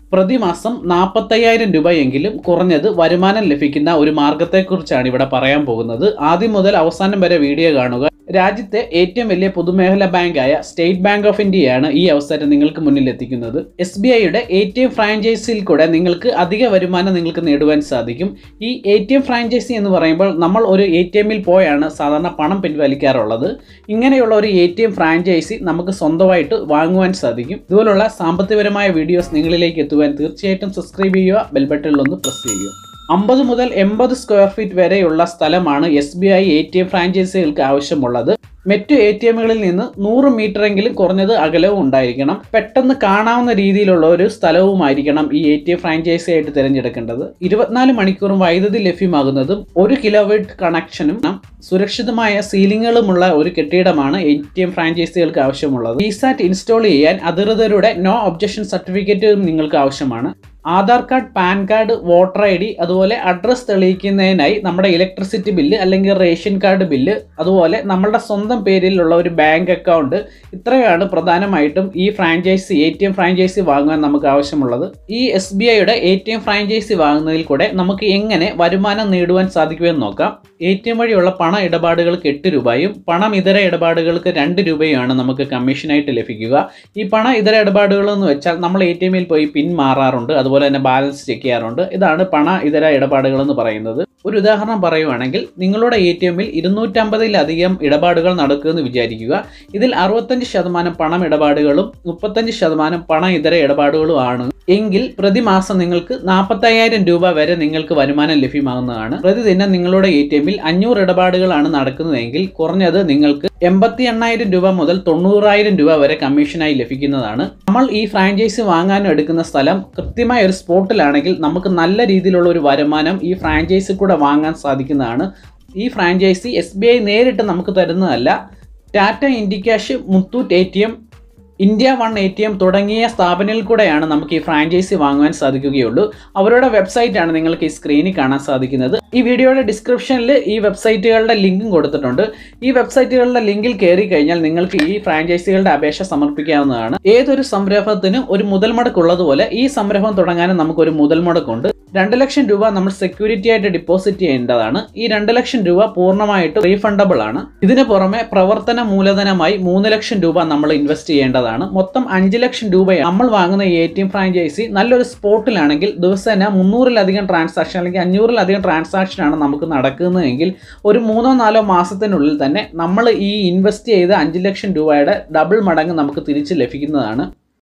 പ്രതിമാസം നാൽപ്പത്തയ്യായിരം രൂപയെങ്കിലും കുറഞ്ഞത് വരുമാനം ലഭിക്കുന്ന ഒരു മാർഗത്തെക്കുറിച്ചാണ് ഇവിടെ പറയാൻ പോകുന്നത് ആദ്യം മുതൽ അവസാനം വരെ വീഡിയോ കാണുക രാജ്യത്തെ ഏറ്റവും വലിയ പൊതുമേഖലാ ബാങ്കായ സ്റ്റേറ്റ് ബാങ്ക് ഓഫ് ഇന്ത്യയാണ് ഈ അവസരം നിങ്ങൾക്ക് മുന്നിൽ എത്തിക്കുന്നത് എസ് ബി ഐയുടെ എ ടി എം ഫ്രാഞ്ചൈസിയിൽ കൂടെ നിങ്ങൾക്ക് അധിക വരുമാനം നിങ്ങൾക്ക് നേടുവാൻ സാധിക്കും ഈ എ ടി എം ഫ്രാഞ്ചൈസി എന്ന് പറയുമ്പോൾ നമ്മൾ ഒരു എ ടി എമ്മിൽ പോയാണ് സാധാരണ പണം പിൻവലിക്കാറുള്ളത് ഇങ്ങനെയുള്ള ഒരു എ ടി എം ഫ്രാഞ്ചൈസി നമുക്ക് സ്വന്തമായിട്ട് വാങ്ങുവാൻ സാധിക്കും ഇതുപോലുള്ള സാമ്പത്തികപരമായ വീഡിയോസ് നിങ്ങളിലേക്ക് എത്തുവാൻ തീർച്ചയായിട്ടും സബ്സ്ക്രൈബ് ചെയ്യുക ബെൽ ബട്ടണിൽ ഒന്ന് പ്രസ് ചെയ്യുക അമ്പത് മുതൽ എൺപത് സ്ക്വയർ ഫീറ്റ് വരെയുള്ള സ്ഥലമാണ് S B I A T M ഫ്രാഞ്ചൈസികൾക്ക് ആവശ്യമുള്ളത് മറ്റു എ ടി എമ്മുകളിൽ നിന്ന് നൂറ് മീറ്ററെങ്കിലും കുറഞ്ഞത് അകലവും ഉണ്ടായിരിക്കണം പെട്ടെന്ന് കാണാവുന്ന രീതിയിലുള്ള ഒരു സ്ഥലവുമായിരിക്കണം ഈ എ ടി എം ഫ്രാഞ്ചൈസി ആയിട്ട് തിരഞ്ഞെടുക്കേണ്ടത് ഇരുപത്തിനാല് മണിക്കൂറും വൈദ്യുതി ലഭ്യമാകുന്നതും ഒരു കിലോവാട്ട് കണക്ഷനും സുരക്ഷിതമായ സീലിങ്ങുകളുമുള്ള ഒരു കെട്ടിടമാണ് എ ടി എം ഫ്രാഞ്ചൈസികൾക്ക് ആവശ്യമുള്ളത് വിസാറ്റ് ഇൻസ്റ്റാൾ ചെയ്യാൻ അധികൃതരുടെ നോ ഒബ്ജക്ഷൻ സർട്ടിഫിക്കറ്റും നിങ്ങൾക്ക് ആവശ്യമാണ് Aadhaar card PAN card voter I D അതുപോലെ അഡ്രസ്സ് തെളിയിക്കുന്നതിനായി നമ്മുടെ ഇലക്ട്രിസിറ്റി ബില്ല് അല്ലെങ്കിൽ റേഷൻ കാർഡ് ബില്ല് അതുപോലെ നമ്മളുടെ സ്വന്തം പേരിലുള്ള ഒരു ബാങ്ക് അക്കൗണ്ട് ഇത്രയാണ് പ്രധാനമായിട്ടും ഈ franchise A T M franchise വാങ്ങുവാൻ നമുക്ക് ആവശ്യമുള്ളത് ഈ എസ് ബി ഐയുടെ എ ടി എം ഫ്രാഞ്ചൈസി വാങ്ങുന്നതിൽ കൂടെ നമുക്ക് എങ്ങനെ വരുമാനം നേടുവാൻ സാധിക്കുമെന്ന് നോക്കാം എ ടി എം വഴിയുള്ള പണ ഇടപാടുകൾക്ക് എട്ട് രൂപയും പണം ഇതര ഇടപാടുകൾക്ക് രണ്ട് രൂപയുമാണ് നമുക്ക് കമ്മീഷനായിട്ട് ലഭിക്കുക ഈ പണ ഇതര ഇടപാടുകൾ എന്ന് വെച്ചാൽ നമ്മൾ എ ടി എമ്മിൽ പോയി പിൻ മാറാറുണ്ട് അതുപോലെ തന്നെ ബാലൻസ് ചെക്ക് ചെയ്യാറുണ്ട് ഇതാണ് പണ ഇതര ഇടപാടുകൾ എന്ന് പറയുന്നത് ഒരു ഉദാഹരണം പറയുവാണെങ്കിൽ നിങ്ങളുടെ എ ടി എമ്മിൽ ഇരുന്നൂറ്റമ്പതിലധികം ഇടപാടുകൾ നടക്കുമെന്ന് വിചാരിക്കുക ഇതിൽ അറുപത്തഞ്ച് ശതമാനം പണം ഇടപാടുകളും മുപ്പത്തഞ്ച് ശതമാനം പണ ഇതര ഇടപാടുകളും ആണ് എങ്കിൽ പ്രതിമാസം നിങ്ങൾക്ക് നാൽപ്പത്തയ്യായിരം രൂപ വരെ നിങ്ങൾക്ക് വരുമാനം ലഭ്യമാകുന്നതാണ് പ്രതിദിനം നിങ്ങളുടെ എ ടി എമ്മിൽ അഞ്ഞൂറ് ഇടപാടുകളാണ് നടക്കുന്നതെങ്കിൽ കുറഞ്ഞത് നിങ്ങൾക്ക് എൺപത്തി എണ്ണായിരം രൂപ മുതൽ തൊണ്ണൂറായിരം രൂപ വരെ കമ്മീഷനായി ലഭിക്കുന്നതാണ് നമ്മൾ ഈ ഫ്രാഞ്ചൈസി വാങ്ങാനും എടുക്കുന്ന സ്ഥലം കൃത്യമായ ഒരു സ്പോട്ടിലാണെങ്കിൽ നമുക്ക് നല്ല രീതിയിലുള്ള ഒരു വരുമാനം ഈ ഫ്രാഞ്ചൈസി കൂടെ വാങ്ങാൻ സാധിക്കുന്നതാണ് ഈ ഫ്രാഞ്ചൈസി എസ് ബി ഐ നേരിട്ട് നമുക്ക് തരുന്നതല്ല Tata Indicash Muthoot A T M India one A T M തുടങ്ങിയ സ്ഥാപനങ്ങളിൽ കൂടെയാണ് നമുക്ക് ഈ ഫ്രാഞ്ചൈസി വാങ്ങുവാൻ സാധിക്കുകയുള്ളൂ അവരുടെ വെബ്സൈറ്റാണ് നിങ്ങൾക്ക് ഈ സ്ക്രീനിൽ കാണാൻ സാധിക്കുന്നത് ഈ വീഡിയോയുടെ ഡിസ്ക്രിപ്ഷനിൽ ഈ വെബ്സൈറ്റുകളുടെ ലിങ്കും കൊടുത്തിട്ടുണ്ട് ഈ വെബ്സൈറ്റുകളുടെ ലിങ്കിൽ കയറി കഴിഞ്ഞാൽ നിങ്ങൾക്ക് ഈ ഫ്രാഞ്ചൈസികളുടെ അപേക്ഷ സമർപ്പിക്കാവുന്നതാണ് ഏതൊരു സംരംഭത്തിനും ഒരു മുതൽ മുടക്കുള്ളതുപോലെ ഈ സംരംഭം തുടങ്ങാനും നമുക്കൊരു മുതൽ മുടക്കുണ്ട് രണ്ട് ലക്ഷം രൂപ നമ്മൾ സെക്യൂരിറ്റി ആയിട്ട് ഡിപ്പോസിറ്റ് ചെയ്യേണ്ടതാണ് ഈ രണ്ട് ലക്ഷം രൂപ പൂർണ്ണമായിട്ട് റീഫണ്ടബിൾ ആണ് ഇതിന് പുറമെ പ്രവർത്തന മൂലധനമായി മൂന്ന് ലക്ഷം രൂപ നമ്മൾ ഇൻവെസ്റ്റ് ചെയ്യേണ്ടതാണ് മൊത്തം അഞ്ച് ലക്ഷം രൂപയാണ് നമ്മൾ വാങ്ങുന്ന എ ടി എം ഫ്രാഞ്ചൈസി നല്ലൊരു സ്പോട്ടിലാണെങ്കിൽ ദിവസേന മുന്നൂറിലധികം ട്രാൻസാക്ഷൻ അല്ലെങ്കിൽ അഞ്ഞൂറിലധികം ട്രാൻസാക്ഷൻ ആണ് നമുക്ക് നടക്കുന്നതെങ്കിൽ ഒരു മൂന്നോ നാലോ മാസത്തിനുള്ളിൽ തന്നെ നമ്മൾ ഈ ഇൻവെസ്റ്റ് ചെയ്ത അഞ്ച് ലക്ഷം രൂപയുടെ ഡബിൾ മടങ്ങ് നമുക്ക് തിരിച്ച് ലഭിക്കുന്നതാണ്